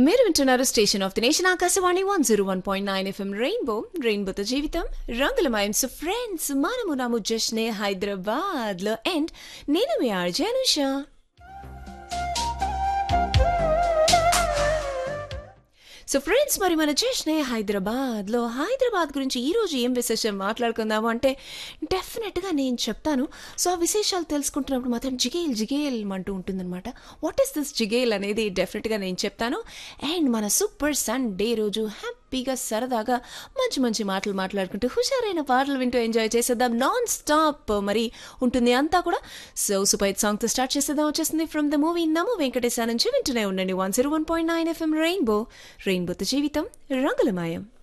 మీరు వింటున్నారు station of the nation Akashvani one zero one point nine FM Rainbow రెయిన్బోతో జీవితం రంగులమయం సో ఫ్రెండ్స్ మనము నాము జస్నే హైదరాబాద్ లో అండ్ నేను మీ ఆర్జే అనుష సో ఫ్రెండ్స్ మరి మన జస్నే హైదరాబాద్లో హైదరాబాద్ గురించి ఈరోజు ఏం విశేషం మాట్లాడుకుందాము అంటే డెఫినెట్గా నేను చెప్తాను సో ఆ విశేషాలు తెలుసుకుంటున్నప్పుడు మాత్రం జిగేల్ జిగేల్ అంటూ ఉంటుందన్నమాట వాట్ ఈస్ దిస్ జిగేల్ అనేది డెఫినెట్గా నేను చెప్తాను అండ్ మన సూపర్ సండే రోజు హ్యాపీగా సరదాగా మంచి మంచి మాటలు మాట్లాడుకుంటూ హుషారైన పాటలు వింటూ ఎంజాయ్ చేసేద్దాం నాన్ స్టాప్ మరి ఉంటుంది అంతా కూడా సో సూపర్ సాంగ్తో స్టార్ట్ చేసేద్దాం వచ్చేసింది ఫ్రమ్ ద మూవీ నమో వెంకటేశా నుంచి వింటూనే ఉండండి one zero one point nine FM Rainbow రెయిన్బోతో జీవితం రంగులమాయం